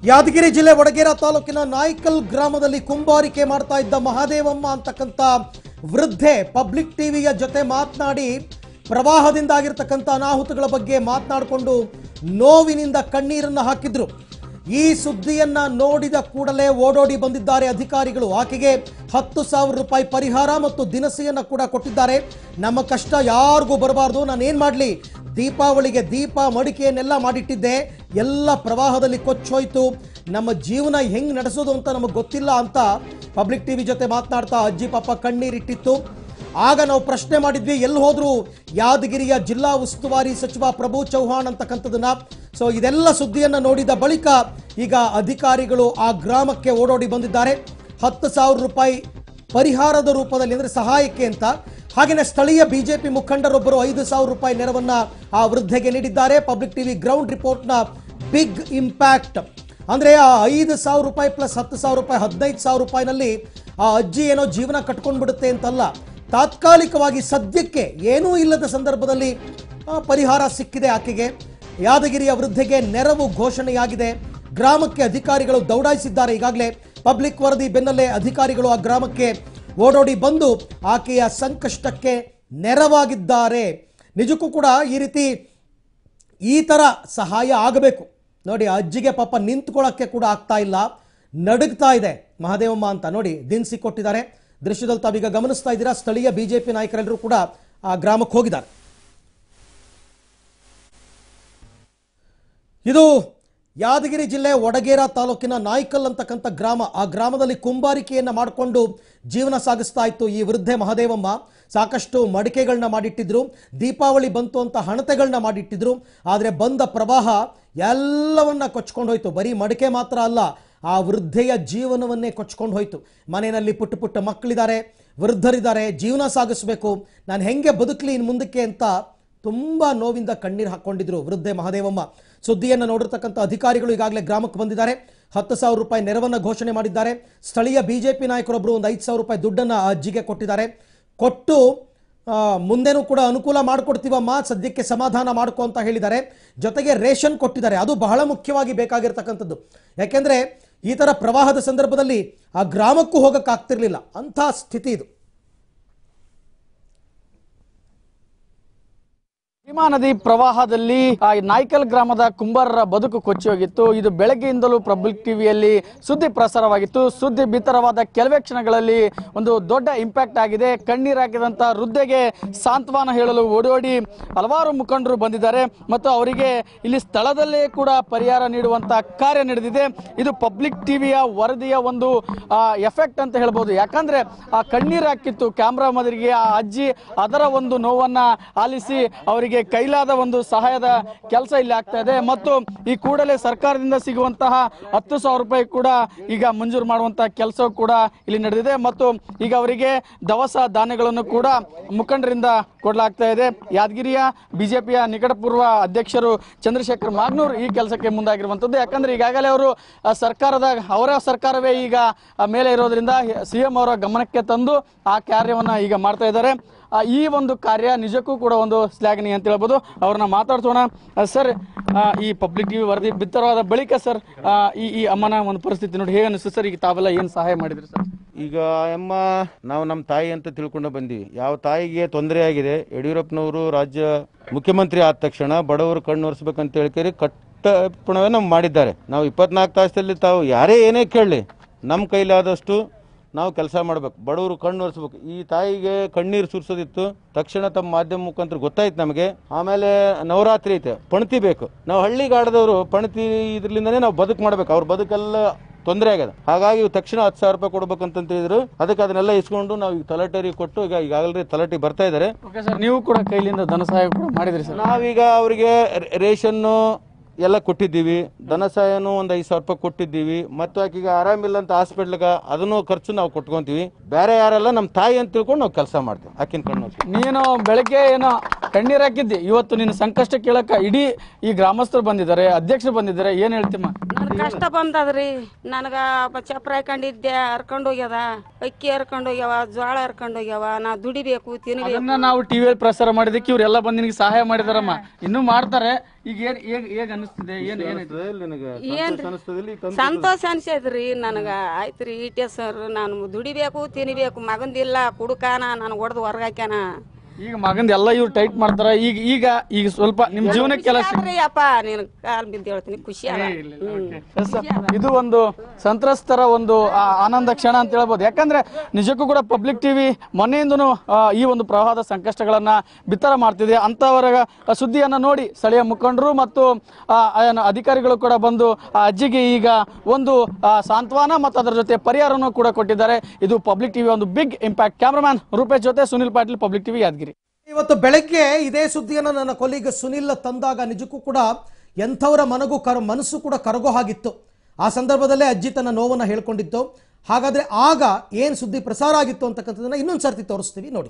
ಯಾದಗಿರಿ ಜಿಲ್ಲೆ ವಡಗೇರ ತಾಲೂಕಿನ ನಾಯ್ಕಲ್ ಗ್ರಾಮದಲ್ಲಿ ಕುಂಬಾರಿಕೆ ಮಾಡ್ತಾ ಇದ್ದ ಮಹಾದೇವಮ್ಮ ಅಂತಕ್ಕಂಥ ವೃದ್ಧೆ ಪಬ್ಲಿಕ್ ಟಿವಿಯ ಜೊತೆ ಮಾತನಾಡಿ ಪ್ರವಾಹದಿಂದ ಆಗಿರ್ತಕ್ಕಂಥ ಅನಾಹುತಗಳ ಬಗ್ಗೆ ಮಾತನಾಡಿಕೊಂಡು ನೋವಿನಿಂದ ಕಣ್ಣೀರನ್ನು ಹಾಕಿದ್ರು ಈ ಸುದ್ದಿಯನ್ನ ನೋಡಿದ ಕೂಡಲೇ ಓಡೋಡಿ ಬಂದಿದ್ದಾರೆ ಅಧಿಕಾರಿಗಳು ಆಕೆಗೆ ಹತ್ತು ಸಾವಿರ ರೂಪಾಯಿ ಪರಿಹಾರ ಮತ್ತು ದಿನಸಿಯನ್ನ ಕೂಡ ಕೊಟ್ಟಿದ್ದಾರೆ ನಮ್ಮ ಕಷ್ಟ ಯಾರಿಗೂ ಬರಬಾರ್ದು ನಾನು ಏನು ಮಾಡಲಿ ದೀಪಾವಳಿಗೆ ದೀಪ ಮಡಿಕೆಯನ್ನೆಲ್ಲ ಮಾಡಿಟ್ಟಿದ್ದೆ ಎಲ್ಲ ಪ್ರವಾಹದಲ್ಲಿ ಕೊಚ್ಚೋಯ್ತು ನಮ್ಮ ಜೀವನ ಹೆಂಗ್ ನಡೆಸೋದು ಅಂತ ನಮಗೆ ಗೊತ್ತಿಲ್ಲ ಅಂತ ಪಬ್ಲಿಕ್ ಟಿವಿ ಜೊತೆ ಮಾತನಾಡ್ತಾ ಅಜ್ಜಿ ಪಾಪ ಕಣ್ಣೀರಿಟ್ಟಿತ್ತು ಆಗ ನಾವು ಪ್ರಶ್ನೆ ಮಾಡಿದ್ವಿ ಎಲ್ಲಿ ಹೋದ್ರು ಯಾದಗಿರಿಯ ಜಿಲ್ಲಾ ಉಸ್ತುವಾರಿ ಸಚಿವ ಪ್ರಭು ಚೌಹಾಣ್ ಅಂತಕ್ಕಂಥದನ್ನ ಸೊ ಇದೆಲ್ಲ ಸುದ್ದಿಯನ್ನ ನೋಡಿದ ಬಳಿಕ ಈಗ ಅಧಿಕಾರಿಗಳು ಆ ಗ್ರಾಮಕ್ಕೆ ಓಡೋಡಿ ಬಂದಿದ್ದಾರೆ ಹತ್ತು ಸಾವಿರ ರೂಪಾಯಿ ಪರಿಹಾರದ ರೂಪದಲ್ಲಿ ಅಂದ್ರೆ ಸಹಾಯಕ್ಕೆ ಅಂತ ಹಾಗೆಯೇ ಸ್ಥಳೀಯ ಬಿಜೆಪಿ ಮುಖಂಡರೊಬ್ಬರು ಐದು ಸಾವಿರ ರೂಪಾಯಿ ನೆರವನ್ನ ಆ ವೃದ್ಧೆಗೆ ನೀಡಿದ್ದಾರೆ ಪಬ್ಲಿಕ್ ಟಿವಿ ಗ್ರೌಂಡ್ ರಿಪೋರ್ಟ್ನ ಬಿಗ್ ಇಂಪ್ಯಾಕ್ಟ್ ಅಂದ್ರೆ ಆ ಐದು ಸಾವಿರ ರೂಪಾಯಿ ಪ್ಲಸ್ ಹತ್ತು ಸಾವಿರ ರೂಪಾಯಿ ಹದಿನೈದು ಸಾವಿರ ರೂಪಾಯಿನಲ್ಲಿ ಆ ಅಜ್ಜಿ ಏನೋ ಜೀವನ ಕಟ್ಕೊಂಡು ಬಿಡುತ್ತೆ ಅಂತಲ್ಲ ತಾತ್ಕಾಲಿಕವಾಗಿ ಸದ್ಯಕ್ಕೆ ಏನೂ ಇಲ್ಲದ ಸಂದರ್ಭದಲ್ಲಿ ಆ, ಪರಿಹಾರ ಸಿಕ್ಕಿದೆ ಆಕೆಗೆ ಯಾದಗಿರಿಯ ವೃದ್ಧೆಗೆ ನೆರವು ಘೋಷಣೆಯಾಗಿದೆ ಗ್ರಾಮಕ್ಕೆ ಅಧಿಕಾರಿಗಳು ದೌಡಾಯಿಸಿದ್ದಾರೆ ಈಗಾಗಲೇ ಪಬ್ಲಿಕ್ ವರದಿ ಬೆನ್ನಲ್ಲೇ ಅಧಿಕಾರಿಗಳು ಆ ಗ್ರಾಮಕ್ಕೆ ಓಡೋಡಿ ಬಂದು ಆಕೆಯ ಸಂಕಷ್ಟಕ್ಕೆ ನೆರವಾಗಿದ್ದಾರೆ ನಿಜಕ್ಕೂ ಕೂಡ ಈ ರೀತಿ ಈ ಥರ ಸಹಾಯ ಆಗಬೇಕು ನೋಡಿ ಅಜ್ಜಿಗೆ ಪಾಪ ನಿಂತ್ಕೊಳ್ಳೋಕ್ಕೆ ಕೂಡ ಆಗ್ತಾ ಇಲ್ಲ ನಡುಗ್ತಾ ಇದೆ ಮಹಾದೇವಮ್ಮ ಅಂತ ನೋಡಿ ದಿನಸಿ ಕೊಟ್ಟಿದ್ದಾರೆ ದೃಶ್ಯದಲ್ಲಿ ತಾವೀಗ ಗಮನಿಸ್ತಾ ಇದ್ದೀರಾ ಸ್ಥಳೀಯ ಬಿಜೆಪಿ ನಾಯಕರೆಲ್ಲರೂ ಕೂಡ ಆ ಗ್ರಾಮಕ್ಕೆ ಹೋಗಿದ್ದಾರೆ ಇದು ಯಾದಗಿರಿ ಜಿಲ್ಲೆ ವಡಗೇರ ತಾಲೂಕಿನ ನಾಯ್ಕಲ್ ಅಂತಕ್ಕಂಥ ಗ್ರಾಮ ಆ ಗ್ರಾಮದಲ್ಲಿ ಕುಂಬಾರಿಕೆಯನ್ನು ಮಾಡಿಕೊಂಡು ಜೀವನ ಸಾಗಿಸ್ತಾ ಇತ್ತು ಈ ವೃದ್ಧೆ ಮಹದೇವಮ್ಮ ಸಾಕಷ್ಟು ಮಡಿಕೆಗಳನ್ನ ಮಾಡಿಟ್ಟಿದ್ರು ದೀಪಾವಳಿ ಬಂತು ಅಂತ ಹಣತೆಗಳನ್ನ ಮಾಡಿಟ್ಟಿದ್ರು ಆದರೆ ಬಂದ ಪ್ರವಾಹ ಎಲ್ಲವನ್ನ ಕೊಚ್ಕೊಂಡು ಹೋಯ್ತು ಬರೀ ಮಡಿಕೆ ಮಾತ್ರ ಅಲ್ಲ ಆ ವೃದ್ಧೆಯ ಜೀವನವನ್ನೇ ಕೊಚ್ಕೊಂಡು ಹೋಯ್ತು ಮನೆಯಲ್ಲಿ ಪುಟ್ಟ ಪುಟ್ಟ ಮಕ್ಕಳಿದ್ದಾರೆ ವೃದ್ಧರಿದ್ದಾರೆ ಜೀವನ ಸಾಗಿಸ್ಬೇಕು ನಾನು ಹೆಂಗೆ ಬದುಕಲಿ ಇನ್ನು ಮುಂದಕ್ಕೆ ಅಂತ ತುಂಬಾ ನೋವಿಂದ ಕಣ್ಣೀರು ಹಾಕೊಂಡಿದ್ರು ವೃದ್ಧೆ ಮಹದೇವಮ್ಮ ಸುದ್ದಿಯನ್ನು ನೋಡಿರ್ತಕ್ಕಂಥ ಅಧಿಕಾರಿಗಳು ಈಗಾಗಲೇ ಗ್ರಾಮಕ್ಕೆ ಬಂದಿದ್ದಾರೆ ಹತ್ತು ಸಾವಿರ ರೂಪಾಯಿ ನೆರವನ್ನು ಘೋಷಣೆ ಮಾಡಿದ್ದಾರೆ ಸ್ಥಳೀಯ ಬಿಜೆಪಿ ನಾಯಕರೊಬ್ಬರು ಒಂದು ಐದು ಸಾವಿರ ರೂಪಾಯಿ ದುಡ್ಡನ್ನು ಆ ಅಜ್ಜಿಗೆ ಕೊಟ್ಟಿದ್ದಾರೆ ಕೊಟ್ಟು ಆ, ಮುಂದೆನೂ ಕೂಡ ಅನುಕೂಲ ಮಾಡಿಕೊಡ್ತೀವಮ್ಮ ಸದ್ಯಕ್ಕೆ ಸಮಾಧಾನ ಮಾಡ್ಕೊ ಅಂತ ಹೇಳಿದ್ದಾರೆ ಜೊತೆಗೆ ರೇಷನ್ ಕೊಟ್ಟಿದ್ದಾರೆ ಅದು ಬಹಳ ಮುಖ್ಯವಾಗಿ ಬೇಕಾಗಿರ್ತಕ್ಕಂಥದ್ದು ಯಾಕೆಂದ್ರೆ ಈ ಥರ ಪ್ರವಾಹದ ಸಂದರ್ಭದಲ್ಲಿ ಆ ಗ್ರಾಮಕ್ಕೂ ಹೋಗಕ್ಕಾಗ್ತಿರ್ಲಿಲ್ಲ ಅಂಥ ಸ್ಥಿತಿ ಇದು ಭೀಮಾ ನದಿ ಪ್ರವಾಹದಲ್ಲಿ ಆ ನಾಯ್ಕಲ್ ಗ್ರಾಮದ ಕುಂಬಾರರ ಬದುಕು ಕೊಚ್ಚಿ ಹೋಗಿತ್ತು ಇದು ಬೆಳಗ್ಗೆಯಿಂದಲೂ ಪಬ್ಲಿಕ್ ಟಿವಿಯಲ್ಲಿ ಸುದ್ದಿ ಪ್ರಸಾರವಾಗಿತ್ತು ಸುದ್ದಿ ಬಿತ್ತರವಾದ ಕೆಲವೇ ಕ್ಷಣಗಳಲ್ಲಿ ಒಂದು ದೊಡ್ಡ ಇಂಪ್ಯಾಕ್ಟ್ ಆಗಿದೆ ಕಣ್ಣೀರು ಹಾಕಿದಂತ ವೃದ್ಧೆಗೆ ಸಾಂತ್ವನ ಹೇಳಲು ಓಡಿ ಓಡಿ ಹಲವಾರು ಮುಖಂಡರು ಬಂದಿದ್ದಾರೆ ಮತ್ತು ಅವರಿಗೆ ಇಲ್ಲಿ ಸ್ಥಳದಲ್ಲೇ ಕೂಡ ಪರಿಹಾರ ನೀಡುವಂತ ಕಾರ್ಯ ನಡೆದಿದೆ ಇದು ಪಬ್ಲಿಕ್ ಟಿವಿಯ ವರದಿಯ ಒಂದು ಎಫೆಕ್ಟ್ ಅಂತ ಹೇಳ್ಬೋದು ಯಾಕಂದ್ರೆ ಆ ಕಣ್ಣೀರು ಹಾಕಿತ್ತು ಕ್ಯಾಮ್ರಾ ಮದರಿಗೆ ಆ ಅಜ್ಜಿ ಅದರ ಒಂದು ನೋವನ್ನ ಆಲಿಸಿ ಅವರಿಗೆ ಕೈಲಾದ ಒಂದು ಸಹಾಯದ ಕೆಲಸ ಇಲ್ಲಿ ಆಗ್ತಾ ಇದೆ ಮತ್ತು ಈ ಕೂಡಲೇ ಸರ್ಕಾರದಿಂದ ಸಿಗುವಂತಹ ಹತ್ತು ಸಾವಿರ ರೂಪಾಯಿ ಕೂಡ ಈಗ ಮಂಜೂರು ಮಾಡುವಂತಹ ಕೆಲಸ ಕೂಡ ಇಲ್ಲಿ ನಡೆದಿದೆ ಮತ್ತು ಈಗ ಅವರಿಗೆ ದವಸ ಧಾನ್ಯಗಳನ್ನು ಕೂಡ ಮುಖಂಡರಿಂದ ಕೊಡಲಾಗ್ತಾ ಇದೆ ಯಾದಗಿರಿಯ ಬಿಜೆಪಿಯ ನಿಕಟಪೂರ್ವ ಅಧ್ಯಕ್ಷರು ಚಂದ್ರಶೇಖರ್ ಮಾಗ್ನೂರ್ ಈ ಕೆಲಸಕ್ಕೆ ಮುಂದಾಗಿರುವಂತದ್ದು ಯಾಕಂದ್ರೆ ಈಗಾಗಲೇ ಅವರು ಆ, ಸರ್ಕಾರದ ಅವರ ಸರ್ಕಾರವೇ ಈಗ ಆ, ಮೇಲೆ ಇರೋದ್ರಿಂದ ಸಿಎಂ ಅವರ ಗಮನಕ್ಕೆ ತಂದು ಆ ಕಾರ್ಯವನ್ನ ಈಗ ಮಾಡ್ತಾ ಇದ್ದಾರೆ ಆ, ಈ ಒಂದು ಕಾರ್ಯ ನಿಜಕ್ಕೂ ಕೂಡ ಒಂದು ಶ್ಲಾಘನೀಯ ಅಂತ ಹೇಳ್ಬೋದು ಅವ್ರನ್ನ ಮಾತಾಡ್ಸೋಣ ಆ, ಸರ್ ಆ, ಈ ಪಬ್ಲಿಕ್ ಟಿವಿ ವರದಿ ಬಿತ್ತರವಾದ ಬಳಿಕ ಸರ್ ಆ, ಈ ಈ ಅಮ್ಮನ ಒಂದು ಪರಿಸ್ಥಿತಿ ನೋಡಿ ಹೇಗೆ ಅನಿಸ್ತು ಸರ್ ಈಗ ತಾವೆಲ್ಲ ಏನು ಸಹಾಯ ಮಾಡಿದ್ರಿ ಸರ್ ಈಗ ಅಮ್ಮ ನಾವು ನಮ್ಮ ತಾಯಿ ಅಂತ ತಿಳ್ಕೊಂಡು ಬಂದೀವಿ ಯಾವ ತಾಯಿಗೆ ತೊಂದರೆ ಆಗಿದೆ ಯಡಿಯೂರಪ್ಪನವರು ರಾಜ್ಯ ಮುಖ್ಯಮಂತ್ರಿ ಆದ ತಕ್ಷಣ ಬಡವರು ಕಣ್ಣು ಒರೆಸ್ಬೇಕಂತ ಹೇಳ್ಕೇರಿ ಕಟ್ಟಪ್ಪಣವೇ ನಾವು ಮಾಡಿದ್ದಾರೆ ನಾವು ಇಪ್ಪತ್ನಾಲ್ಕು ತಾಸಲ್ಲಿ ತಾವು ಯಾರೇ ಏನೇ ಕೇಳಲಿ ನಮ್ಮ ಕೈಲಾದಷ್ಟು ನಾವು ಕೆಲಸ ಮಾಡ್ಬೇಕು ಬಡವರು ಕಣ್ಣು ಒರೆಸ್ಬೇಕು ಈ ತಾಯಿಗೆ ಕಣ್ಣೀರು ಸುರಿಸೋದಿತ್ತು ತಕ್ಷಣ ತಮ್ಮ ಮಾಧ್ಯಮ ಮುಖಾಂತರ ಗೊತ್ತಾಯ್ತು ನಮಗೆ ಆಮೇಲೆ ನವರಾತ್ರಿ ಐತೆ ಪಣತಿ ಬೇಕು ನಾವು ಹಳ್ಳಿಗಾಡದವರು ಪಣತಿ ಇದ್ರಲಿಂದನೇ ನಾವು ಬದುಕು ಮಾಡ್ಬೇಕು ಅವ್ರ ಬದುಕೆಲ್ಲ ತೊಂದರೆ ಆಗ್ಯದ ಹಾಗಾಗಿ ಇವ್ ತಕ್ಷಣ ಹತ್ತು ಸಾವಿರ ರೂಪಾಯಿ ಕೊಡ್ಬೇಕಂತ ಹೇಳಿದ್ರು ಅದಕ್ಕೆ ಅದನ್ನೆಲ್ಲ ಇಸ್ಕೊಂಡು ನಾವು ಈಗ ತಲಾಟರಿಗೆ ಕೊಟ್ಟು ಈಗ ಈಗಾಗಲೇ ತಲಾಟಿ ಬರ್ತಾ ಇದ್ದಾರೆ ಓಕೆ ಸರ್ ನೀವು ಕೂಡ ಕೈಲಿಂದ ಧನ ಸಹಾಯ ಕೂಡ ಮಾಡಿದ್ರಿ ಸರ್ ನಾವೀಗ ಅವರಿಗೆ ರೇಷನ್ನು ಎಲ್ಲ ಕೊಟ್ಟಿದ್ದೀವಿ ಧನ ಸಹಾಯನೂ ಒಂದು ಐದು ಸಾವಿರ ರೂಪಾಯಿ ಕೊಟ್ಟಿದ್ದೀವಿ ಮತ್ತು ಆಕೆಗೆ ಆರಾಮಿಲ್ಲ ಅಂತ ಹಾಸ್ಪಿಟ್ಲ್ಗೆ ಅದನ್ನು ಖರ್ಚು ನಾವು ಕೊಟ್ಕೊಂತೀವಿ ಬೇರೆ ಯಾರೆಲ್ಲ ನಮ್ಮ ತಾಯಿ ಅಂತ ತಿಳ್ಕೊಂಡು ನಾವು ಕೆಲಸ ಮಾಡ್ತೀವಿ ಆಕಿನ ಕಣ್ಣು ನೀನು ಬೆಳಗ್ಗೆ ಏನೋ ಕಣ್ಣೀರ್ ಹಾಕಿದ್ದಿ ಇವತ್ತು ನಿನ್ನ ಸಂಕಷ್ಟ ಕೇಳಕ ಇಡೀ ಈ ಗ್ರಾಮಸ್ಥರು ಬಂದಿದ್ದಾರೆ ಅಧ್ಯಕ್ಷರು ಬಂದಿದ್ದಾರೆ ಏನ್ ಹೇಳ್ತಿಮ್ಮ ನನ್ ಕಷ್ಟ ಬಂದದ್ರಿ ನನಗ ಬ- ಚಪ್ರ ಹಾಕೊಂಡಿದ್ದೆ ಹರ್ಕೊಂಡ್ ಹೋಗ್ಯದ ಅಕ್ಕಿ ಹರ್ಕೊಂಡ್ ಹೋಗ್ಯಾವ ಜೋಳ ಹರ್ಕೊಂಡ್ ಹೋಗ್ಯಾವ ನಾ ದುಡಿಬೇಕು ತಿನ್ಬೇಕು ಅದನ್ನ ನಾವು ಟಿವಿಯಲ್ಲಿ ಪ್ರಸಾರ ಮಾಡಿದಕ್ಕೆ ಇವರೆಲ್ಲ ಬಂದು ನಿನಗೆ ಸಹಾಯ ಮಾಡಿದಾರಮ್ಮ ಇನ್ನೂ ಮಾಡ್ತಾರೆ ಈಗ ಏನ್ ಹೇಗ್ ಹೇಗ್ ಅನಿಸ್ತಿದೆ ಏನ್ ಏನಾಯ್ತು ನಿನಗೆ ಏನ್ರಿ? ಸಂತೋಷ ಅನಿಸ್ತದಿಲ್ಲ ಈ ಕಂತು ಸಂತೋಷ ಅನ್ಸೈತ್ರಿ ನನಗ ಆಯ್ತ್ರಿ ಇಟ್ಟೆ ಸರ್ ನಾನು ದುಡಿಬೇಕು ತಿನ್ಬೇಕು ಮಗಂದಿಲ್ಲ ಕುಡುಕಾನ ನನಗೆ ಹೊಡೆದು ಹೊರಗಾಕ್ಯಾನ ಈಗ ಮಗಂದ ಎಲ್ಲ ಇವ್ರು ಟೈಟ್ ಮಾಡ್ತಾರ ಈಗ ಈಗ ಈಗ ಸ್ವಲ್ಪ ನಿಮ್ ಜೀವನಕ್ಕೆಲ್ಲ ಖುಷಿ ಅಪ್ಪ ನೀನು ಕಾಲ್ ಬಿದ್ದು ಹೇಳ್ತೀನಿ ಖುಷಿ ಅದ Yes, sir. ಇದು ಒಂದು ಸಂತ್ರಸ್ತರ ಒಂದು ಆ, ಆನಂದ ಕ್ಷಣ ಅಂತ ಹೇಳ್ಬೋದು ಯಾಕಂದ್ರೆ ನಿಜಕ್ಕೂ ಕೂಡ ಪಬ್ಲಿಕ್ ಟಿವಿ ಮೊನ್ನೆಯಿಂದನೂ ಆ, ಈ ಒಂದು ಪ್ರವಾಹದ ಸಂಕಷ್ಟಗಳನ್ನ ಬಿತ್ತರ ಮಾಡ್ತಿದೆ ಅಂತವರ ಸುದ್ದಿಯನ್ನ ನೋಡಿ ಸ್ಥಳೀಯ ಮುಖಂಡರು ಮತ್ತು ಆ, ಏನು ಅಧಿಕಾರಿಗಳು ಕೂಡ ಬಂದು ಆ ಅಜ್ಜಿಗೆ ಈಗ ಒಂದು ಆ, ಸಾಂತ್ವನ ಮತ್ತು ಅದರ ಜೊತೆ ಪರಿಹಾರನೂ ಕೂಡ ಕೊಟ್ಟಿದ್ದಾರೆ ಇದು ಪಬ್ಲಿಕ್ ಟಿವಿ ಒಂದು ಬಿಗ್ ಇಂಪ್ಯಾಕ್ಟ್ ಕ್ಯಾಮ್ರಾಮ್ಯಾನ್ ರೂಪೇಶ್ ಜೊತೆ ಸುನಿಲ್ ಪಾಟೀಲ್ ಪಬ್ಲಿಕ್ ಟಿವಿ ಯಾದಗಿರಿ ಇವತ್ತು ಬೆಳಗ್ಗೆ ಇದೇ ಸುದ್ದಿಯನ್ನು ನನ್ನ ಕೊಲೀಗ ಸುನಿಲ್ ತಂದಾಗ ನಿಜಕ್ಕೂ ಕೂಡ ಎಂಥವರ ಮನಗೂ ಕರ ಮನಸ್ಸು ಕೂಡ ಕರಗೋ ಹಾಗಿತ್ತು ಆ ಸಂದರ್ಭದಲ್ಲೇ ಅಜ್ಜಿ ತನ್ನ ನೋವನ್ನು ಹೇಳ್ಕೊಂಡಿತ್ತು ಹಾಗಾದ್ರೆ ಆಗ ಏನ್ ಸುದ್ದಿ ಪ್ರಸಾರ ಆಗಿತ್ತು ಅಂತಕ್ಕಂಥದ್ದನ್ನ ಇನ್ನೊಂದು ಸರ್ತಿ ತೋರಿಸ್ತೀವಿ ನೋಡಿ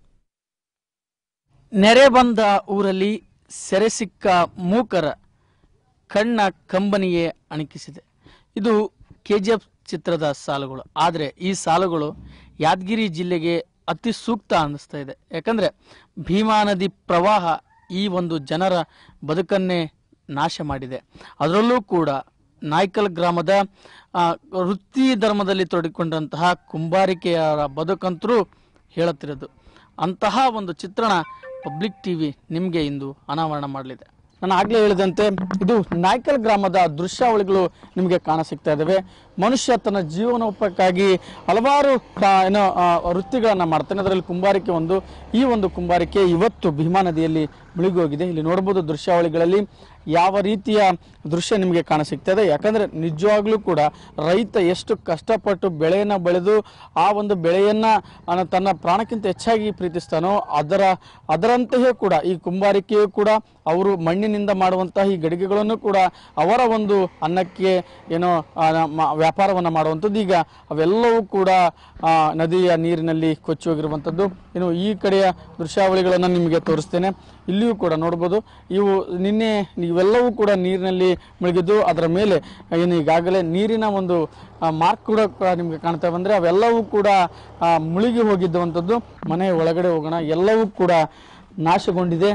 ನೆರೆ ಬಂದ ಊರಲ್ಲಿ ಸೆರೆ ಸಿಕ್ಕ ಮೂಕರ ಕಣ್ಣ ಕಂಬನಿಯೇ ಅಣಕಿಸಿದೆ ಇದು ಕೆ ಜಿ ಎಫ್ ಚಿತ್ರದ ಸಾಲುಗಳು ಆದರೆ ಈ ಸಾಲುಗಳು ಯಾದಗಿರಿ ಜಿಲ್ಲೆಗೆ ಅತಿ ಸೂಕ್ತ ಅನ್ನಿಸ್ತಾ ಇದೆ ಯಾಕಂದ್ರೆ ಭೀಮಾ ನದಿ ಪ್ರವಾಹ ಈ ಒಂದು ಜನರ ಬದುಕನ್ನೇ ನಾಶ ಮಾಡಿದೆ ಅದರಲ್ಲೂ ಕೂಡ ನಾಯ್ಕಲ್ ಗ್ರಾಮದ ಆ, ವೃತ್ತಿ ಧರ್ಮದಲ್ಲಿ ತೊಡಗಿಕೊಂಡಂತಹ ಕುಂಬಾರಿಕೆಯರ ಬದುಕಂತರೂ ಹೇಳುತ್ತಿರೋದು ಅಂತಹ ಒಂದು ಚಿತ್ರಣ ಪಬ್ಲಿಕ್ ಟಿವಿ ನಿಮಗೆ ಇಂದು ಅನಾವರಣ ಮಾಡಲಿದೆ ನಾನು ಆಗ್ಲೇ ಹೇಳಿದಂತೆ ಇದು ನಾಯ್ಕಲ್ ಗ್ರಾಮದ ದೃಶ್ಯಾವಳಿಗಳು ನಿಮಗೆ ಕಾಣ ಸಿಗ್ತಾ ಇದ್ದಾವೆ ಮನುಷ್ಯ ತನ್ನ ಜೀವನೋಪಕ್ಕಾಗಿ ಹಲವಾರು ಆ, ಏನೋ ಆ, ವೃತ್ತಿಗಳನ್ನ ಮಾಡ್ತಾನೆ ಅದರಲ್ಲಿ ಕುಂಬಾರಿಕೆ ಒಂದು ಈ ಒಂದು ಕುಂಬಾರಿಕೆ ಇವತ್ತು ಭೀಮಾ ನದಿಯಲ್ಲಿ ಮುಳುಗಿ ಹೋಗಿದೆ ಇಲ್ಲಿ ನೋಡಬಹುದು ದೃಶ್ಯಾವಳಿಗಳಲ್ಲಿ ಯಾವ ರೀತಿಯ ದೃಶ್ಯ ನಿಮಗೆ ಕಾಣ ಸಿಗ್ತದೆ ಯಾಕಂದ್ರೆ ನಿಜವಾಗ್ಲೂ ಕೂಡ ರೈತ ಎಷ್ಟು ಕಷ್ಟಪಟ್ಟು ಬೆಳೆಯನ್ನ ಬೆಳೆದು ಆ ಒಂದು ಬೆಳೆಯನ್ನ ಅವನು ತನ್ನ ಪ್ರಾಣಕ್ಕಿಂತ ಹೆಚ್ಚಾಗಿ ಪ್ರೀತಿಸ್ತಾನೋ ಅದರ ಅದರಂತೆಯೇ ಕೂಡ ಈ ಕುಂಬಾರಿಕೆಯು ಕೂಡ ಅವರು ಮಣ್ಣಿನಿಂದ ಮಾಡುವಂತಹ ಈ ಗಡಿಗೆಗಳನ್ನು ಕೂಡ ಅವರ ಒಂದು ಅನ್ನಕ್ಕೆ ಏನೋ ಆ, ಮ- ವ್ಯಾಪಾರವನ್ನ ಮಾಡುವಂಥದ್ದು ಈಗ ಅವೆಲ್ಲವೂ ಕೂಡ ಆ, ನದಿಯ ನೀರಿನಲ್ಲಿ ಕೊಚ್ಚಿ ಹೋಗಿರುವಂಥದ್ದು ಇನ್ನು ಈ ಕಡೆಯ ದೃಶ್ಯಾವಳಿಗಳನ್ನು ನಿಮಗೆ ತೋರಿಸ್ತೇನೆ ಇಲ್ಲಿಯೂ ಕೂಡ ನೋಡ್ಬೋದು ಇವು ನಿನ್ನೆ ಇವೆಲ್ಲವೂ ಕೂಡ ನೀರಿನಲ್ಲಿ ಮುಳುಗಿದ್ದು ಅದರ ಮೇಲೆ ಏನು ಈಗಾಗಲೇ ನೀರಿನ ಒಂದು ಮಾರ್ಕ್ ಕೂಡ ಕೂಡ ನಿಮಗೆ ಕಾಣ್ತಾ ಬಂದ್ರೆ ಅವೆಲ್ಲವೂ ಕೂಡ ಆ, ಮುಳುಗಿ ಹೋಗಿದ್ದಂಥದ್ದು ಮನೆಯ ಒಳಗಡೆ ಹೋಗೋಣ ಎಲ್ಲವೂ ಕೂಡ ನಾಶಗೊಂಡಿದೆ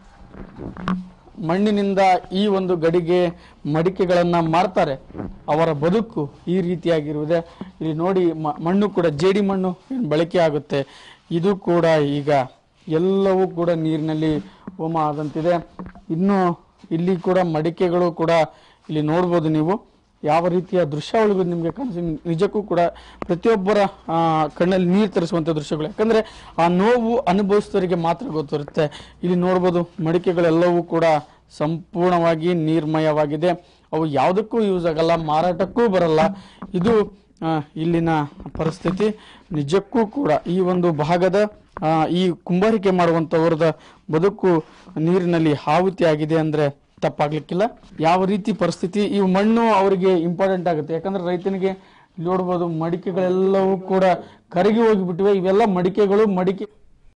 ಮಣ್ಣಿನಿಂದ ಈ ಒಂದು ಗಡಿಗೆ ಮಡಿಕೆಗಳನ್ನ ಮಾಡ್ತಾರೆ ಅವರ ಬದುಕು ಈ ರೀತಿಯಾಗಿರುವುದೇ ಇಲ್ಲಿ ನೋಡಿ ಮ- ಮಣ್ಣು ಕೂಡ ಜೇಡಿ ಮಣ್ಣು ಏನ್ ಬಳಕೆ ಆಗುತ್ತೆ ಇದು ಕೂಡ ಈಗ ಎಲ್ಲವೂ ಕೂಡ ನೀರಿನಲ್ಲಿ ಹೋಮ ಆದಂತಿದೆ ಇನ್ನು ಇಲ್ಲಿ ಕೂಡ ಮಡಿಕೆಗಳು ಕೂಡ ಇಲ್ಲಿ ನೋಡ್ಬೋದು ನೀವು ಯಾವ ರೀತಿಯ ದೃಶ್ಯಾವಳಿಗಳು ನಿಮಗೆ ಕಾಣಿಸಿ ನಿಜಕ್ಕೂ ಕೂಡ ಪ್ರತಿಯೊಬ್ಬರ ಆ, ಕಣ್ಣಲ್ಲಿ ನೀರು ತರಿಸುವಂಥ ದೃಶ್ಯಗಳು ಯಾಕಂದ್ರೆ ಆ ನೋವು ಅನುಭವಿಸಿದವರಿಗೆ ಮಾತ್ರ ಗೊತ್ತಿರುತ್ತೆ ಇಲ್ಲಿ ನೋಡ್ಬೋದು ಮಡಿಕೆಗಳೆಲ್ಲವೂ ಕೂಡ ಸಂಪೂರ್ಣವಾಗಿ ನೀರ್ಮಯವಾಗಿದೆ ಅವು ಯಾವುದಕ್ಕೂ ಯೂಸ್ ಆಗಲ್ಲ ಮಾರಾಟಕ್ಕೂ ಬರಲ್ಲ ಇದು ಆ, ಇಲ್ಲಿನ ಪರಿಸ್ಥಿತಿ ನಿಜಕ್ಕೂ ಕೂಡ ಈ ಒಂದು ಭಾಗದ ಆ, ಈ ಕುಂಬಾರಿಕೆ ಮಾಡುವಂಥವ್ರದ ಬದುಕು ನೀರಿನಲ್ಲಿ ಆಹುತಿ ಆಗಿದೆ ಅಂದ್ರೆ ತಪ್ಪಾಗ್ಲಿಕ್ಕಿಲ್ಲ ಯಾವ ರೀತಿ ಪರಿಸ್ಥಿತಿ ಈ ಮಣ್ಣು ಅವರಿಗೆ ಇಂಪಾರ್ಟೆಂಟ್ ಆಗುತ್ತೆ ಯಾಕಂದ್ರೆ ರೈತನಿಗೆ ಇಲ್ಲಿ ನೋಡ್ಬೋದು ಮಡಿಕೆಗಳೆಲ್ಲವೂ ಕೂಡ ಕರಗಿ ಹೋಗಿಬಿಟ್ಟಿವೆ ಇವೆಲ್ಲ ಮಡಿಕೆಗಳು ಮಡಿಕೆ